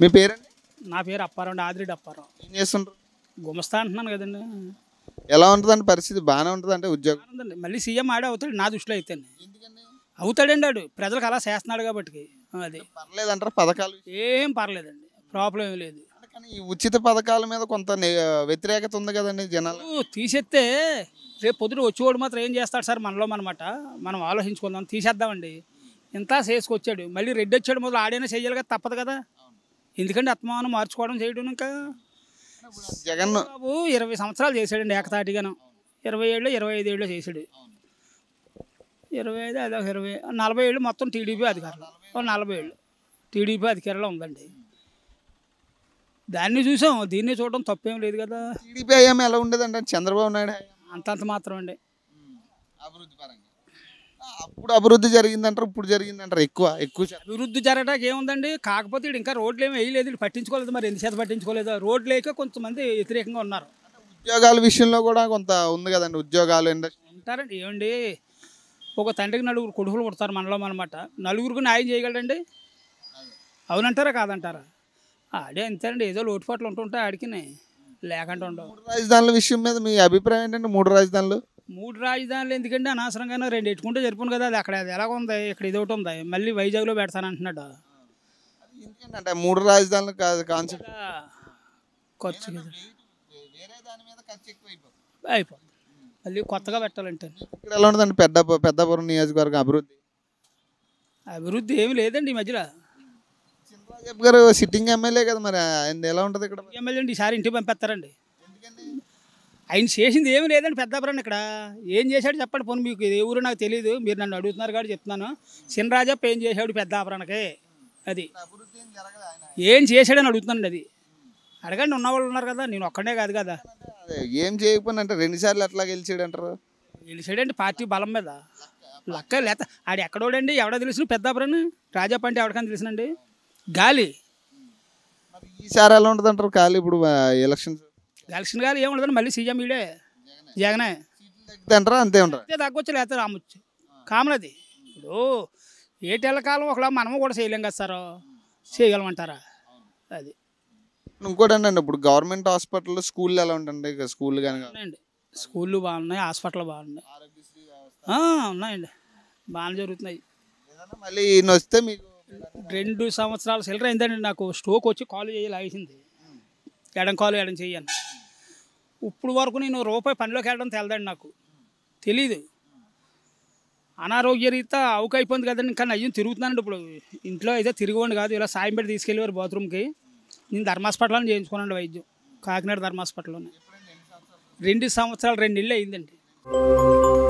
మీ పేరండి నా పేరు అప్పారావు అండి ఆదిరెడ్డి అప్పారావు ఏం చేస్తుంటారు గుమస్తా అంటున్నాను కదండి ఎలా ఉంటుందండి పరిస్థితి బాగానే ఉంటుంది అంటే ఉద్యోగం ఆనందండి మళ్ళీ సీఎం ఆడే అవుతాడు నా దృష్టిలో అయితే అవుతాడండి ఆడు ప్రజలకు అలా చేస్తున్నాడు కాబట్టి అది పర్లేదంటారా పథకాలు ఏం పర్లేదండి ప్రాబ్లం ఏం లేదు అంటే కానీ ఈ ఉచిత పథకాల మీద కొంత నే- వ్యతిరేకత ఉంది కదండి జనాలు ఇప్పుడు తీసేస్తే రేపు పొద్దున వచ్చేవాడు మాత్రం ఏం చేస్తాడు సార్ మనలో అనమాట మనం ఆలోచించుకుందాం తీసేద్దామండి ఇంత చేసుకొచ్చాడు మళ్ళీ రెడ్డి వచ్చాడు మొదలు ఆడైనా చేయాలి కదా తప్పదు కదా ఎందుకంటే అత్మానం మార్చుకోవడం చేయడం ఇంకా జగన్ బాబు ఇరవై సంవత్సరాలు చేశాడండి ఏకతాటిగాను ఇరవై ఏళ్ళు ఇరవై ఐదు ఏళ్ళు చేశాడు ఇరవై ఐదు అదొక ఇరవై నలభై ఏళ్ళు మొత్తం టీడీపీ అధికారులు ఓ నలభై ఏళ్ళు టీడీపీ అధికారంలో ఉందండి దాన్ని చూసాం దీన్ని చూడడం తప్పేం లేదు కదా టీడీపీ హయాం ఎలా ఉండేదంటే చంద్రబాబు నాయుడు హయాం అంతంత మాత్రం అండి అభివృద్ధి పరంగా అప్పుడు అభివృద్ధి జరిగిందంటారు ఇప్పుడు జరిగిందంటారు ఎక్కువ ఎక్కువ శాతం. అభివృద్ధి జరగడానికి ఏముందండి కాకపోతే ఈడు ఇంకా రోడ్లు ఏమి వేయలేదు ఈడు పట్టించుకోలేదు మరి ఎందుచేత పట్టించుకోలేదు రోడ్లు లేక కొంతమంది వ్యతిరేకంగా ఉన్నారు ఉద్యోగాల విషయంలో కూడా కొంత ఉంది కదండి ఉద్యోగాలు ఇండస్ట్రీ ఉంటారండి ఏమండి ఒక తండ్రికి నలుగురు కొడుకులు పుడతారు మనలో అనమాట నలుగురికి న్యాయం చేయగలడండి అవునంటారా కాదంటారా ఆడే అంతేనండి ఏదో లోటుపాట్లు ఉంటుంటాయి ఆడికి లేకుండా ఉండవు మూడు రాజధానుల విషయం మీద మీ అభిప్రాయం ఏంటంటే మూడు రాజధానులు మూడు రాజధానులు ఎందుకంటే అనవసరంగానే రెండు ఎట్టుకుంటే సరిపోను కదా అది అక్కడ అది ఎలాగ ఉంది ఇక్కడ ఇది ఒకటి ఉంది మళ్ళీ వైజాగ్లో పెడతానంటున్నాడు ఎందుకంటే మూడు రాజధానులు కాదు కాన్సెప్ట్ ఇంకా ఖర్చు కదా వేరే దాని మీద ఖర్చు ఎక్కువైపోతుంది అయిపోతుంది మళ్ళీ కొత్తగా పెట్టాలంటే ఇక్కడ ఎలా ఉంటుందండి పెద్ద పెద్దపురం నియోజకవర్గం అభివృద్ధి అభివృద్ధి ఏమీ లేదండి ఈ మధ్యలో చంద్రబాబు గారు సిట్టింగ్ ఎమ్మెల్యే కదా మరి ఆయన ఎలా ఉంటుంది ఇక్కడ ఎమ్మెల్యే అండి ఈసారి ఇంటికి పంపిస్తారండి ఆయన చేసింది ఏమీ లేదండి పెద్దాపురం ఇక్కడ ఏం చేశాడు చెప్పండి పోనీ మీకు ఏ ఊరు నాకు తెలియదు మీరు నన్ను అడుగుతున్నారు కాబట్టి చెప్తున్నాను చినరాజప్ప ఏం చేశాడు పెద్దాపురానికి అది అభివృద్ధి ఏం జరగదు ఆయన ఏం చేశాడని అడుగుతున్నానండి అది అడగండి ఉన్నవాళ్ళు ఉన్నారు కదా నేను ఒక్కడే కాదు కదా అదే ఏం చేయకపోయినా అంటే రెండు సార్లు ఎట్లా గెలిచాడు అంటారు గెలిచాడండి పార్టీ బలం మీద లక్క లేత ఆడు ఎక్కడోడండి ఎవడో తెలుసు పెద్దాపురం రాజప్ప అంటే ఎవరికైనా తెలుసునండి గాలి మరి ఈసారి ఎలా ఉంటుంది అంటారు ఖాళీ ఇప్పుడు ఎలక్షన్స్ గెలిచిన గాలి ఏముండదండి మళ్ళీ సీఎం ఈడే జగనే తగ్గితే అంటారా అంతే ఉంటారు అయితే తగ్గొచ్చు లేకపోతే రామొచ్చు కామన్ అది ఇప్పుడు ఏటేళ్ళ కాలం ఒకలా మనము కూడా చేయలేం కదా సార్ చేయగలమంటారా అది ఇంకోటి అండి ఇప్పుడు గవర్నమెంట్ హాస్పిటల్ స్కూల్ ఎలా ఉంటుంది ఇక స్కూల్ కానీ ఉన్నాయండి స్కూళ్ళు బాగున్నాయి హాస్పిటల్ బాగున్నాయి ఆ, ఉన్నాయండి బాగానే జరుగుతున్నాయి ఏదైనా మళ్ళీ ఈయన వస్తే మీకు రెండు సంవత్సరాల సిల్లర్ అయిందండి నాకు స్ట్రోక్ వచ్చి కాలు చేయి లాగేసింది ఎడం కాలు ఎడం చెయ్యను ఇప్పుడు వరకు నేను రూపాయి పనిలోకి వెళ్ళడం తెలదండి నాకు తెలీదు అనారోగ్య రీత్యా అవుక అయిపోయింది కదండి ఇంకా నయ్యం తిరుగుతున్నానండి ఇప్పుడు ఇంట్లో అయితే తిరిగివ్వండి కాదు ఇలా సాయం పెట్టి తీసుకెళ్ళేవారు బాత్రూమ్కి నేను ధర్మాస్పటల్లో చేయించుకున్నాను వైద్యం కాకినాడ ధర్మాస్పటల్లోనే రెండు సంవత్సరాలు రెండు నెలలు అయిందండి